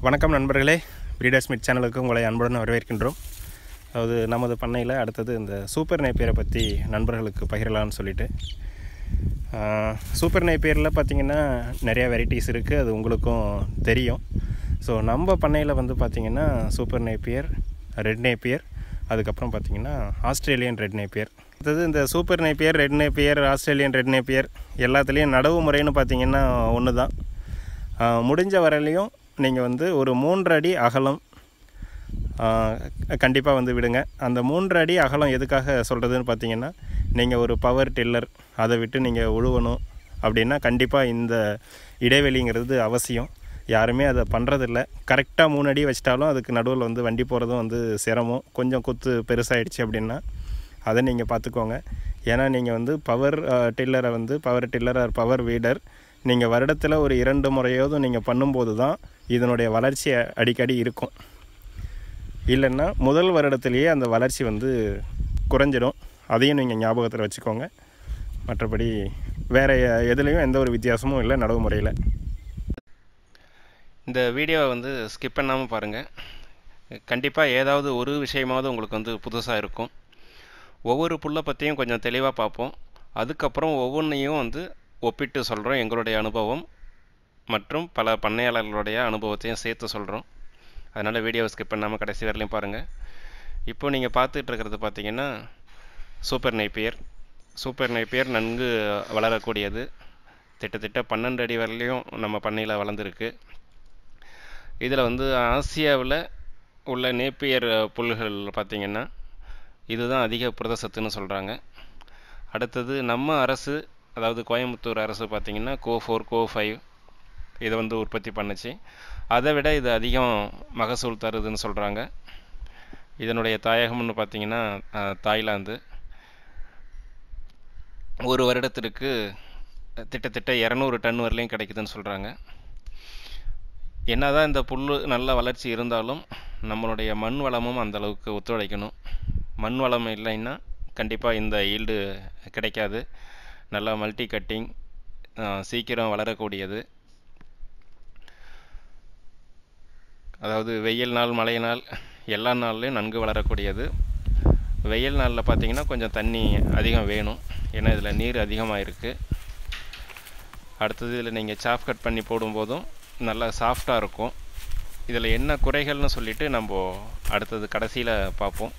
வணக்கம் நண்பர்களே breeders mid சேனலுக்கு உங்களை அன்புடன் வரவேற்கின்றோம் அதாவது நமது பண்ணையில் அடுத்தது இந்த சூப்பர் நேப்பியரை பற்றி நண்பர்களுக்கு பகிரலாம்னு சொல்லிட்டு ஆஹ், சூப்பர் நேப்பியரில் பார்த்திங்கன்னா நிறையா வெரைட்டிஸ் இருக்குது அது உங்களுக்கும் தெரியும் ஸோ நம்ம பண்ணையில் வந்து பார்த்திங்கன்னா சூப்பர் நேப்பியர் ரெட் நேப்பியர் அதுக்கப்புறம் பார்த்திங்கன்னா ஆஸ்திரேலியன் ரெட் நேப்பியர் அடுத்தது இந்த super Napier red Napier Australian red Napier எல்லாத்துலேயும் நடவு முறைன்னு பார்த்திங்கன்னா ஒன்று தான் ஆஹ் முடிஞ்ச வரையிலையும் நீங்கள் வந்து ஒரு மூன்று அடி அகலம் கண்டிப்பாக வந்து விடுங்க அந்த மூன்று அடி அகலம் எதுக்காக சொல்கிறதுன்னு பார்த்தீங்கன்னா நீங்கள் ஒரு பவர் டில்லர் அதை விட்டு நீங்கள் உழுவணும் அப்படின்னா கண்டிப்பாக இந்த இடைவெளிங்கிறது அவசியம் யாருமே அதை பண்ணுறதில்ல கரெக்டாக மூணு அடி வச்சிட்டாலும் அதுக்கு நடுவில் வந்து வண்டி போகிறதும் வந்து சிரமம் கொஞ்சம் குத்து பெருசாகிடுச்சு அப்படின்னா அதை நீங்கள் பார்த்துக்கோங்க ஏன்னா நீங்கள் வந்து பவர் டில்லரை வந்து power tiller or power weeder நீங்கள் வருடத்தில் ஒரு இரண்டு முறையாவது நீங்கள் பண்ணும்போது தான் இதனுடைய வளர்ச்சி அ- அடிக்கடி இருக்கும் இல்லைன்னா முதல் வருடத்திலேயே அந்த வளர்ச்சி வந்து குறைஞ்சிடும் அதையும் நீங்கள் ஞாபகத்தில் வச்சுக்கோங்க மற்றபடி வேறு எதுலேயும் எந்த ஒரு வித்தியாசமும் இல்லை நடவு முறையில் இந்த வீடியோவை வந்து ஸ்கிப் பண்ணாமல் பாருங்கள் கண்டிப்பாக ஏதாவது ஒரு விஷயமாவது உங்களுக்கு வந்து புதுசாக இருக்கும் ஒவ்வொரு புல்லை பற்றியும் கொஞ்சம் தெளிவாக பார்ப்போம் அதுக்கப்புறம் ஒவ்வொன்றையும் வந்து ஒப்பிட்டு சொல்கிறோம் எங்களுடைய அனுபவம் மற்றும் பல பண்ணையாளர்களுடைய அனுபவத்தையும் சேர்த்து சொல்கிறோம் அதனால் வீடியோவை ஸ்கிப் பண்ணாமல் கடைசி வரலையும் பாருங்கள் இப்போ நீங்கள் பார்த்துட்டு இருக்கிறது பார்த்தீங்கன்னா சூப்பர் நெய்ப்பியர் சூப்பர் நெய்ப்பியர் நன்கு வளரக்கூடியது திட்டத்தட்ட பன்னெண்டு அடி வரலையும் நம்ம பண்ணையில் வளர்ந்துருக்கு இதில் வந்து ஆசியாவில் உள்ள நேப்பியர் புல்கள் பார்த்திங்கன்னா இதுதான் அதிக புரத சத்துன்னு சொல்கிறாங்க அடுத்தது நம்ம அரசு அதாவது கோயம்புத்தூர் அரசு பார்த்திங்கன்னா கோ ஃபோர் கோ ஃபைவ் இதை வந்து உற்பத்தி பண்ணுச்சு அதை விட இது அதிகம் மகசூல் தருதுன்னு சொல்கிறாங்க இதனுடைய தாயகம்னு பார்த்தீங்கன்னா அஹ், தாய்லாந்து ஒரு வருடத்திற்கு திட்டத்தட்ட இரநூறு டன் வரலையும் கிடைக்குதுன்னு சொல்கிறாங்க என்னதான் இந்த புல் நல்ல வளர்ச்சி இருந்தாலும் நம்மளுடைய மண் வளமும் அந்த அளவுக்கு ஒத்துழைக்கணும் மண் வளம் இல்லைன்னா கண்டிப்பாக இந்த ஈல்டு கிடைக்காது நல்லா மல்டி கட்டிங் சீக்கிரம் வளரக்கூடியது அதாவது வெயில் நாள் மழை நாள் எல்லா நாள்லையும் நன்கு வளரக்கூடியது வெயில் நாளில் பார்த்தீங்கன்னா கொஞ்சம் தண்ணி அதிகம் வேணும் ஏன்னா இதில் நீர் அதிகமாக இருக்குது அடுத்தது இதில் நீங்கள் சாஃப் கட் பண்ணி போடும்போதும் நல்லா சாஃப்டாக இருக்கும் இதில் என்ன குறைகள்னு சொல்லிட்டு நம்ம அடுத்தது கடைசியில் பார்ப்போம்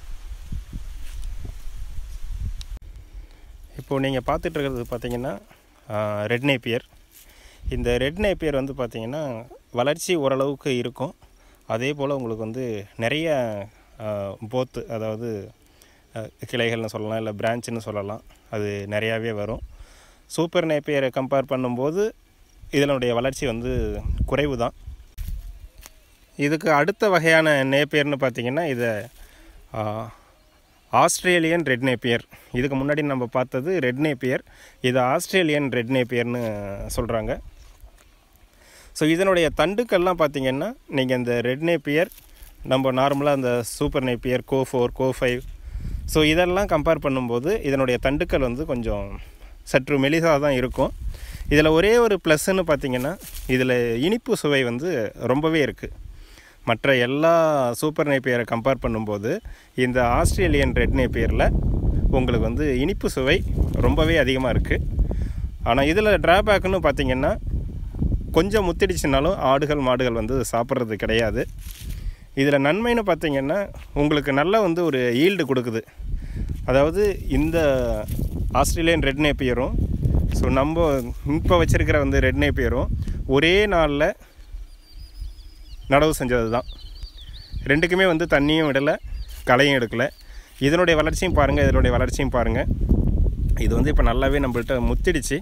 இப்போது நீங்கள் பார்த்துட்டு இருக்கிறது பார்த்தீங்கன்னா ரெட் நேப்பியர் இந்த ரெட் நேப்பியர் வந்து பார்த்தீங்கன்னா வளர்ச்சி ஓரளவுக்கு இருக்கும் அதே போல் உங்களுக்கு வந்து நிறைய போத்து அதாவது அஹ், கிளைகள்னு சொல்லலாம் இல்லை பிரான்ச்சுன்னு சொல்லலாம் அது நிறையாவே வரும் சூப்பர் நேப்பியரை கம்பேர் பண்ணும்போது இதனுடைய வளர்ச்சி வந்து குறைவு தான் இதுக்கு அடுத்த வகையான நேப்பியர்னு பார்த்தீங்கன்னா இதை ஆ, ஆஸ்திரேலியன் ரெட் நேப்பியர் இதுக்கு முன்னாடி நம்ம பார்த்தது ரெட் நேப்பியர் இது ஆஸ்திரேலியன் ரெட் நேப்பியர்னு சொல்கிறாங்க ஸோ இதனுடைய தண்டுக்கள்லாம் பார்த்தீங்கன்னா நீங்கள் இந்த ரெட் நேப்பியர் நம்ம நார்மலாக அந்த super Napier CO four CO five so இதெல்லாம் கம்பேர் பண்ணும்போது இதனுடைய தண்டுக்கள் வந்து கொஞ்சம் சற்று மெலிசாக தான் இருக்கும் இதில் ஒரே ஒரு ப்ளஸ்ன்னு பார்த்தீங்கன்னா இதில் இனிப்பு சுவை வந்து ரொம்பவே இருக்குது மற்ற எல்லா சூப்பர் நேப்பியரை கம்பேர் பண்ணும்போது இந்த ஆஸ்திரேலியன் ரெட் நேப்பியரில் உங்களுக்கு வந்து இனிப்பு சுவை ரொம்பவே அதிகமாக இருக்குது ஆனால் இதில் ட்ராபேக்குன்னு பார்த்தீங்கன்னா கொஞ்சம் முத்திடுச்சுனாலும் ஆடுகள் மாடுகள் வந்து சாப்பிட்றது கிடையாது இதில் நன்மைன்னு பார்த்தீங்கன்னா உங்களுக்கு நல்ல வந்து ஒரு ஈல்டு கொடுக்குது அதாவது இந்த ஆஸ்திரேலியன் ரெட் நேப்பியரும் ஸோ நம்ம இப்போ வச்சுருக்கிற வந்து ரெட் நேப்பியரும் ஒரே நாளில் நடவு செஞ்சது தான் ரெண்டுக்குமே வந்து தண்ணியும் விடலை களையும் எடுக்கலை இதனுடைய வளர்ச்சியும் பாருங்கள் இதனுடைய வளர்ச்சியும் பாருங்கள் இது வந்து இப்போ நல்லாவே நம்மள்ட்ட முத்திடுச்சு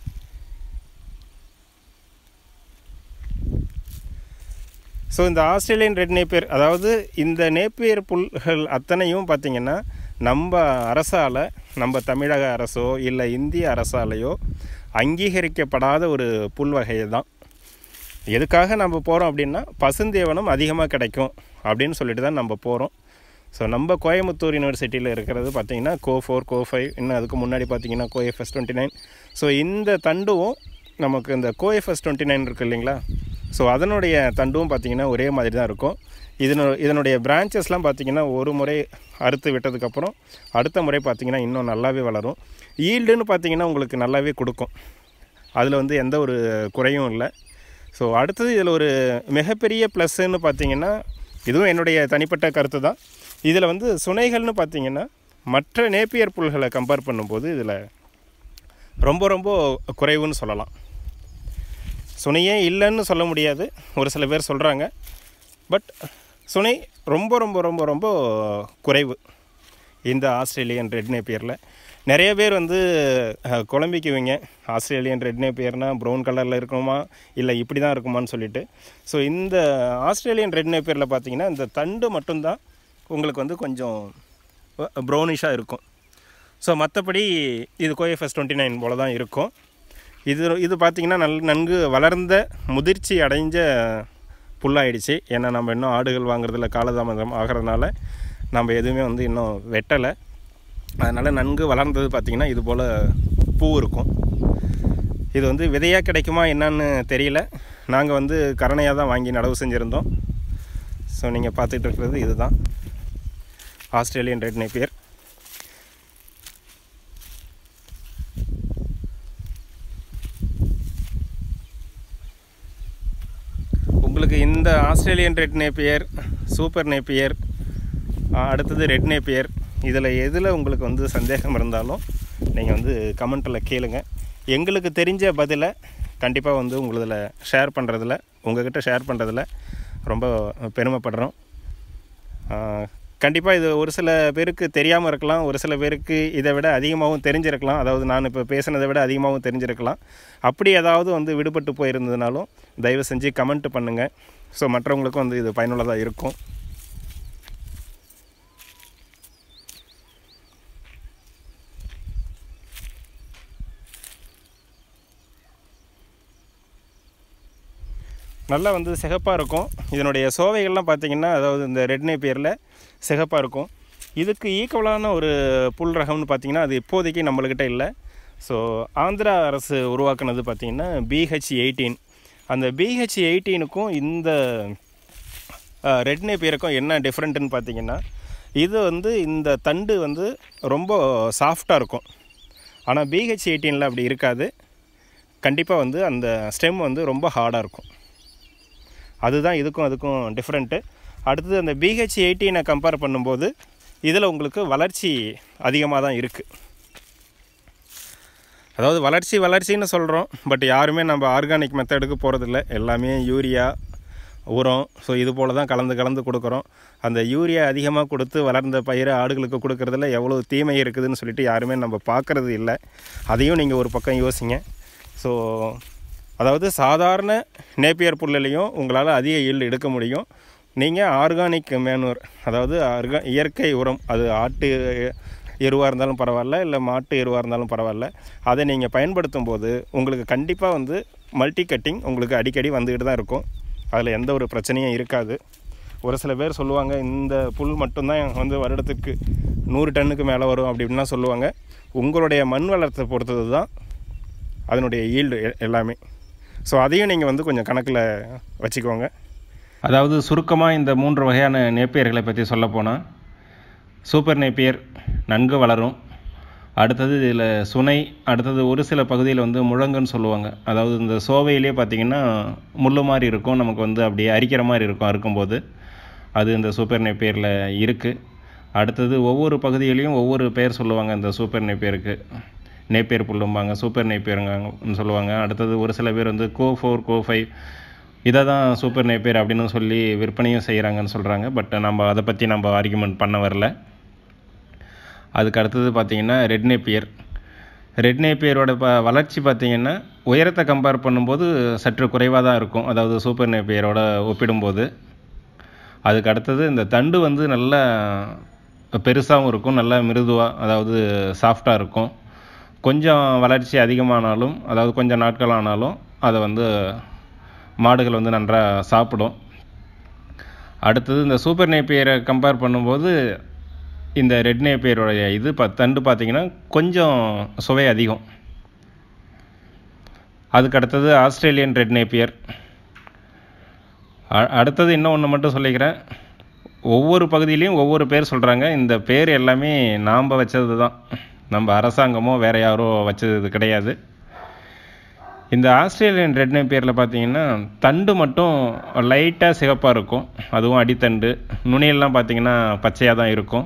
ஸோ இந்த ஆஸ்திரேலியன் ரெட் நேப்பியர் அதாவது இந்த நேப்பியர் புல்கள் அத்தனையும் பார்த்திங்கன்னா நம்ம அரசால் நம்ம தமிழக அரசோ இல்லை இந்திய அரசாலேயோ அங்கீகரிக்கப்படாத ஒரு புல் வகை தான் எதுக்காக நம்ம போகிறோம் அப்படின்னா பசுந்தேவனம் அதிகமாக கிடைக்கும் அப்படின்னு சொல்லிட்டு தான் நம்ம போகிறோம் ஸோ நம்ம கோயம்புத்தூர் யூனிவர்சிட்டியில் இருக்கிறது பார்த்தீங்கன்னா கோ ஃபோர் கோ ஃபைவ் இன்னும் அதுக்கு முன்னாடி பார்த்தீங்கன்னா கோஎஃப்எஸ் டுவெண்ட்டி நைன் ஸோ இந்த தண்டுவும் நமக்கு இந்த கோஎஃப்எஸ் டுவெண்ட்டி நைன் இருக்குது இல்லைங்களா ஸோ அதனுடைய தண்டும் பார்த்திங்கன்னா ஒரே மாதிரி தான் இருக்கும் இதனு இதனுடைய பிரான்ச்சஸ்லாம் பார்த்திங்கன்னா ஒரு முறை அறுத்து விட்டதுக்கப்புறம் அடுத்த முறை பார்த்திங்கன்னா இன்னும் நல்லாவே வளரும் ஈல்டுன்னு பார்த்திங்கன்னா உங்களுக்கு நல்லாவே கொடுக்கும் அதில் வந்து எந்த ஒரு குறையும் இல்லை ஸோ அடுத்தது இதில் ஒரு மிகப்பெரிய ப்ளஸ்ன்னு பார்த்தீங்கன்னா இதுவும் என்னுடைய தனிப்பட்ட கருத்து தான் இதில் வந்து சுனைகள்னு பார்த்தீங்கன்னா மற்ற நேப்பியர் புல்களை கம்பேர் பண்ணும்போது இதில் ரொம்ப ரொம்ப குறைவுன்னு சொல்லலாம் சுனையே இல்லைன்னு சொல்ல முடியாது ஒரு சில பேர் சொல்கிறாங்க பட் சுனை ரொம்ப ரொம்ப ரொம்ப ரொம்ப குறைவு இந்த ஆஸ்திரேலியன் ரெட் நேப்பியரில் நிறைய பேர் வந்து அஹ், குழம்பிக்குவீங்க ஆஸ்திரேலியன் ரெட் நேப்பியர்னால் ப்ரௌன் கலரில் இருக்குமா இல்லை இப்படி தான் இருக்குமான்னு சொல்லிட்டு ஸோ இந்த ஆஸ்திரேலியன் ரெட் நேப்பியரில் பார்த்தீங்கன்னா இந்த தண்டு மட்டும்தான் உங்களுக்கு வந்து கொஞ்சம் ப்ரௌனிஷாக இருக்கும் ஸோ மற்றபடி இது கோஎஃப்எஸ் டுவெண்ட்டி நைன் போல தான் இருக்கும் இது இது பார்த்திங்கன்னா நல் நன்கு வளர்ந்த முதிர்ச்சி அடைஞ்ச புல்லாயிடுச்சு ஏன்னா நம்ம இன்னும் ஆடுகள் வாங்குறதுல காலதாமதம் ஆகிறதுனால நம்ம எதுவுமே வந்து இன்னும் வெட்டலை அதனால் நன்கு வளர்ந்தது பார்த்திங்கன்னா இது போல் பூ இருக்கும் இது வந்து விதையாக கிடைக்குமா என்னன்னு தெரியல நாங்கள் வந்து கரணையாக தான் வாங்கி நடவு செஞ்சுருந்தோம் ஸோ நீங்கள் பார்த்துட்டு இருக்கிறது இதுதான் ஆஸ்திரேலியன் ரெட் நேப்பியர் உங்களுக்கு இந்த Australian red Napier super Napier அடுத்தது ரெட் நேப்பியர் இதில் எதில் உங்களுக்கு வந்து சந்தேகம் இருந்தாலும் நீங்கள் வந்து கமெண்ட்டில் கேளுங்க எங்களுக்கு தெரிஞ்ச பதிலை கண்டிப்பாக வந்து உங்களதில் ஷேர் பண்ணுறதுல உங்ககிட்ட ஷேர் பண்ணுறதுல ரொம்ப பெருமைப்படுறோம் கண்டிப்பாக இது ஒரு சில பேருக்கு தெரியாமல் இருக்கலாம் ஒரு சில பேருக்கு இதை விட அதிகமாகவும் தெரிஞ்சிருக்கலாம் அதாவது நான் இப்போ பேசுனதை விட அதிகமாகவும் தெரிஞ்சிருக்கலாம் அப்படி ஏதாவது வந்து விடுபட்டு போயிருந்ததுனாலும் தயவு செஞ்சு கமெண்ட் பண்ணுங்கள் ஸோ மற்றவங்களுக்கும் வந்து இது பயனுள்ளதாக இருக்கும் நல்லா வந்து சிகப்பாக இருக்கும் இதனுடைய சோவைகள்லாம் பார்த்தீங்கன்னா அதாவது இந்த ரெட் நேப்பியரில் சிகப்பாக இருக்கும் இதுக்கு ஈக்குவலான ஒரு புல் ரகம்னு பார்த்தீங்கன்னா அது இப்போதைக்கு நம்மளுக்கிட்ட இல்லை ஸோ ஆந்திரா அரசு உருவாக்குனது பார்த்திங்கன்னா பிஹெச் எயிட்டீன் அந்த பிஹெச் எயிட்டீனுக்கும் இந்த ரெட் நேப்பியருக்கும் என்ன டிஃப்ரெண்ட்டுன்னு பார்த்தீங்கன்னா இது வந்து இந்த தண்டு வந்து ரொம்ப சாஃப்டாக இருக்கும் ஆனால் பிஹெச் எயிட்டீனில் அப்படி இருக்காது கண்டிப்பாக வந்து அந்த ஸ்டெம் வந்து ரொம்ப ஹார்டாக இருக்கும் அதுதான் இதுக்கும் அதுக்கும் டிஃப்ரெண்ட்டு அடுத்தது அந்த பிஹெச் எயிட்டீனை கம்பேர் பண்ணும்போது இதில் உங்களுக்கு வளர்ச்சி அதிகமாக தான் இருக்குது அதாவது வளர்ச்சி வளர்ச்சின்னு சொல்கிறோம் பட் யாருமே நம்ம ஆர்கானிக் மெத்தடுக்கு போகிறதில்ல எல்லாமே யூரியா உரம் ஸோ இது போல் தான் கலந்து கலந்து கொடுக்குறோம் அந்த யூரியா அதிகமாக கொடுத்து வளர்ந்த பயிரை ஆடுகளுக்கு கொடுக்கறதுல எவ்வளோ தீமை இருக்குதுன்னு சொல்லிட்டு யாருமே நம்ம பார்க்குறது இல்லை அதையும் நீங்கள் ஒரு பக்கம் யோசிங்க ஸோ அதாவது சாதாரண நேப்பியர் புல்லையும் உங்களால் அதிக ஈல்டு எடுக்க முடியும் நீங்கள் ஆர்கானிக் மேனூர் அதாவது ஆர்கா இயற்கை உரம் அது ஆட்டு எருவாக இருந்தாலும் பரவாயில்ல இல்லை மாட்டு எருவாக இருந்தாலும் பரவாயில்ல அதை நீங்கள் பயன்படுத்தும் போது உங்களுக்கு கண்டிப்பாக வந்து மல்டி கட்டிங் உங்களுக்கு அடிக்கடி வந்துக்கிட்டு தான் இருக்கும் அதில் எந்த ஒரு பிரச்சனையும் இருக்காது ஒரு சில பேர் சொல்லுவாங்க இந்த புல் மட்டும்தான் வந்து வருடத்துக்கு நூறு டன்னுக்கு மேலே வரும் அப்படி இப்படின்னா சொல்லுவாங்க உங்களுடைய மண் வளத்தை பொறுத்தது தான் அதனுடைய ஈல்டு எல்லாமே ஸோ அதையும் நீங்கள் வந்து கொஞ்சம் கணக்கில் வச்சுக்கோங்க அதாவது சுருக்கமாக இந்த மூன்று வகையான நேப்பியர்களை பற்றி சொல்லப்போனால் சூப்பர் நேப்பியர் நன்கு வளரும் அடுத்தது இதில் சுனை அடுத்தது ஒரு சில பகுதியில் வந்து முழங்குன்னு சொல்லுவாங்க அதாவது இந்த சோவையிலே பார்த்திங்கன்னா முள்ளு மாதிரி இருக்கும் நமக்கு வந்து அப்படியே அரிக்கிற மாதிரி இருக்கும் அறுக்கும்போது அது இந்த சூப்பர் நேப்பியரில் இருக்குது அடுத்தது ஒவ்வொரு பகுதியிலையும் ஒவ்வொரு பேர் சொல்லுவாங்க இந்த சூப்பர் நேப்பியருக்கு நேப்பியர் புல்லும்பாங்க சூப்பர் நேப்பியருங்கன்னு சொல்லுவாங்க அடுத்தது ஒரு சில பேர் வந்து கோ ஃபோர் கோ ஃபைவ் இதை தான் சூப்பர் நேப்பியர் அப்படின்னு சொல்லி விற்பனையும் செய்கிறாங்கன்னு சொல்கிறாங்க பட் நம்ம அதை பற்றி நம்ம ஆர்குமெண்ட் பண்ண வரல அதுக்கு அடுத்தது பார்த்திங்கன்னா ரெட் நேப்பியர் ரெட் நேப்பியரோட ப வளர்ச்சி பார்த்திங்கன்னா உயரத்தை கம்பேர் பண்ணும்போது சற்று குறைவாக தான் இருக்கும் அதாவது சூப்பர் நேப்பியரோட ஒப்பிடும்போது அதுக்கு அடுத்தது இந்த தண்டு வந்து நல்ல பெருசாகவும் இருக்கும் நல்ல மிருதுவாக அதாவது சாஃப்டாக இருக்கும் கொஞ்சம் வளர்ச்சி அதிகமானாலும் அதாவது கொஞ்சம் நாட்கள் ஆனாலும் அதை வந்து மாடுகள் வந்து நன்றாக சாப்பிடும் அடுத்தது இந்த சூப்பர் நேப்பியரை கம்பேர் பண்ணும்போது இந்த ரெட் நேப்பியருடைய இது ப தண்டு பார்த்திங்கன்னா கொஞ்சம் சுவை அதிகம் அதுக்கு அடுத்தது ஆஸ்திரேலியன் ரெட் நேப்பியர் அ- அடுத்தது இன்னும் ஒன்று மட்டும் சொல்லிக்கிறேன் ஒவ்வொரு பகுதியிலையும் ஒவ்வொரு பேர் சொல்கிறாங்க இந்த பேர் எல்லாமே நாம் வச்சது தான் நம்ம அரசாங்கமோ வேறு யாரோ வச்சது கிடையாது இந்த ஆஸ்திரேலியன் ரெட் பேரில் பார்த்தீங்கன்னா தண்டு மட்டும் லைட்டாக சிகப்பாக இருக்கும் அதுவும் அடித்தண்டு நுனியெல்லாம் பார்த்தீங்கன்னா பச்சையாக தான் இருக்கும்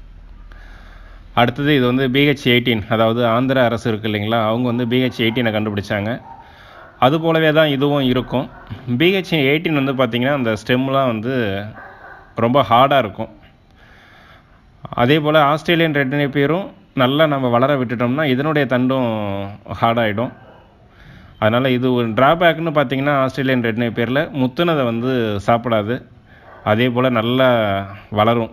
அடுத்தது இது வந்து பிஹெச் எயிட்டீன் அதாவது ஆந்திர அரசு இருக்கு இல்லைங்களா அவங்க வந்து பிஹெச் எயிட்டீனை கண்டுபிடிச்சாங்க அது போலவே தான் இதுவும் இருக்கும் பிஹெச் எயிட்டீன் வந்து பார்த்திங்கன்னா அந்த ஸ்டெம்லாம் வந்து ரொம்ப ஹார்டாக இருக்கும் அதே போல் ஆஸ்திரேலியன் ரெட் பேரும் நல்லா நம்ம வளர விட்டுட்டோம்னா இதனுடைய தண்டும் ஹார்டாகிடும் அதனால் இது ஒரு ட்ராபேக்னு பார்த்தீங்கன்னா ஆஸ்திரேலியன் ரெட் பேரில் முத்துனதை வந்து சாப்பிடாது அதே போல் நல்லா வளரும்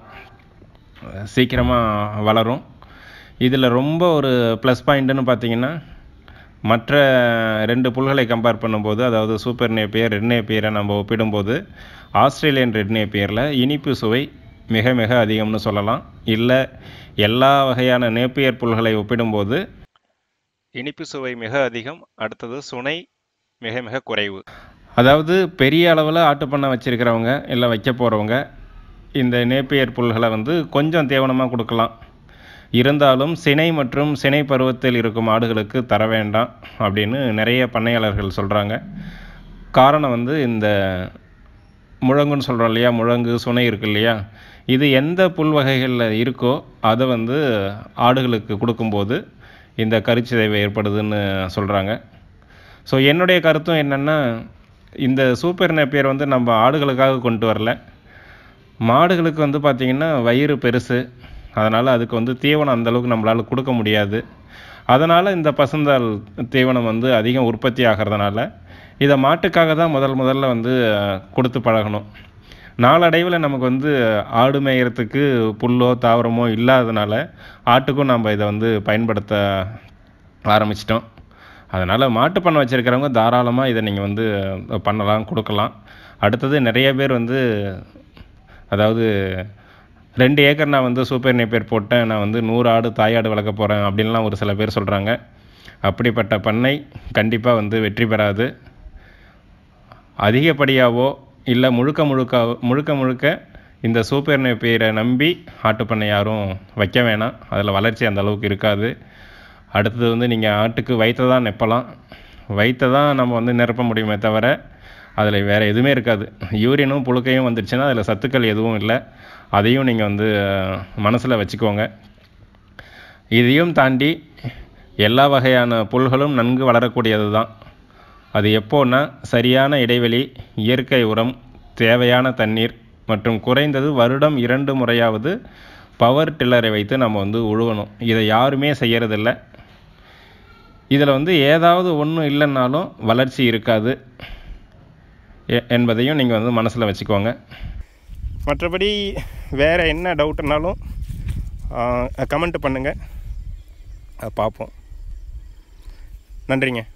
சீக்கிரமாக வளரும் இதில் ரொம்ப ஒரு ப்ளஸ் பாயிண்ட்டுன்னு பார்த்தீங்கன்னா மற்ற ரெண்டு புல்களை கம்பேர் பண்ணும்போது அதாவது சூப்பர் நேப்பியர் ரெட் நேப்பியரை நம்ம ஒப்பிடும்போது ஆஸ்திரேலியன் ரெட் நேப்பியரில் இனிப்பு சுவை மிக மிக அதிகம்னு சொல்லலாம் இல்லை எல்லா வகையான நேப்பியர் புல்களை ஒப்பிடும்போது இனிப்பு சுவை மிக அதிகம் அடுத்தது சுனை மிக மிக குறைவு அதாவது பெரிய அளவில் ஆட்டுப்பண்ணை வச்சுருக்கிறவங்க இல்லை வைக்க போகிறவங்க இந்த நேப்பியர் புல்களை வந்து கொஞ்சம் தீவனமாக கொடுக்கலாம் இருந்தாலும் சினை மற்றும் சினை பருவத்தில் இருக்கும் ஆடுகளுக்கு தர வேண்டாம் அப்படின்னு நிறைய பண்ணையாளர்கள் சொல்கிறாங்க காரணம் வந்து இந்த முழங்குன்னு சொல்கிறோம் இல்லையா முழங்கு சுனை இருக்கு இல்லையா இது எந்த புல் வகைகளில் இருக்கோ அதை வந்து ஆடுகளுக்கு கொடுக்கும்போது இந்த கருச்சிதைவு ஏற்படுதுன்னு சொல்கிறாங்க ஸோ என்னுடைய கருத்தும் என்னென்னா இந்த சூப்பர் நேப்பியர் வந்து நம்ம ஆடுகளுக்காக கொண்டு வரல மாடுகளுக்கு வந்து பார்த்திங்கன்னா வயிறு பெருசு அதனால் அதுக்கு வந்து தீவனம் அந்த அளவுக்கு நம்மளால் கொடுக்க முடியாது அதனால் இந்த பசுந்தாள் தீவனம் வந்து அதிகம் உற்பத்தி ஆகிறதுனால இதை மாட்டுக்காக தான் முதல் முதல்ல வந்து அஹ், கொடுத்து பழகணும் நாளடைவில் நமக்கு வந்து ஆடு மேயறதுக்கு புல்லோ தாவரமோ இல்லாததுனால ஆட்டுக்கும் நம்ம இதை வந்து பயன்படுத்த ஆரம்பிச்சிட்டோம் அதனால் மாட்டுப்பண்ணை வச்சுருக்கிறவங்க தாராளமாக இதை நீங்கள் வந்து அஹ், பண்ணலாம் கொடுக்கலாம் அடுத்தது நிறைய பேர் வந்து அதாவது ரெண்டு ஏக்கர் நான் வந்து சூப்பர் நேப்பியர் போட்டேன் நான் வந்து நூறு ஆடு தாயாடு வளர்க்க போகிறேன் அப்படின்லாம் ஒரு சில பேர் சொல்கிறாங்க அப்படிப்பட்ட பண்ணை கண்டிப்பாக வந்து வெற்றி பெறாது அதிகப்படியாவோ இல்லை முழுக்க முழுக்க முழுக்க முழுக்க இந்த சூப்பர் நேப்பியரை நம்பி ஆட்டுப்பண்ணை யாரும் வைக்க வேணாம் அதில் வளர்ச்சி அந்த அளவுக்கு இருக்காது அடுத்தது வந்து நீங்கள் ஆட்டுக்கு வயிற்றை தான் நெப்பலாம் வயிற்றை தான் நம்ம வந்து நிரப்ப முடியுமே தவிர அதில் வேறு எதுவுமே இருக்காது யூரினும் புழுக்கையும் வந்துருச்சுன்னா அதில் சத்துக்கள் எதுவும் இல்லை அதையும் நீங்கள் வந்து மனசில் வச்சுக்கோங்க இதையும் தாண்டி எல்லா வகையான புல்களும் நன்கு வளரக்கூடியது தான் அது எப்போன்னா சரியான இடைவெளி இயற்கை உரம் தேவையான தண்ணீர் மற்றும் குறைந்தது வருடம் இரண்டு முறையாவது பவர் டில்லரை வைத்து நம்ம வந்து உழுவணும் இதை யாருமே செய்யறதில்ல இதில் வந்து ஏதாவது ஒன்றும் இல்லைன்னாலும் வளர்ச்சி இருக்காது எ- என்பதையும் நீங்கள் வந்து மனசில் வச்சுக்கோங்க மற்றபடி வேறு என்ன டவுட்னாலும் கமெண்ட் பண்ணுங்கள் பார்ப்போம் நன்றிங்க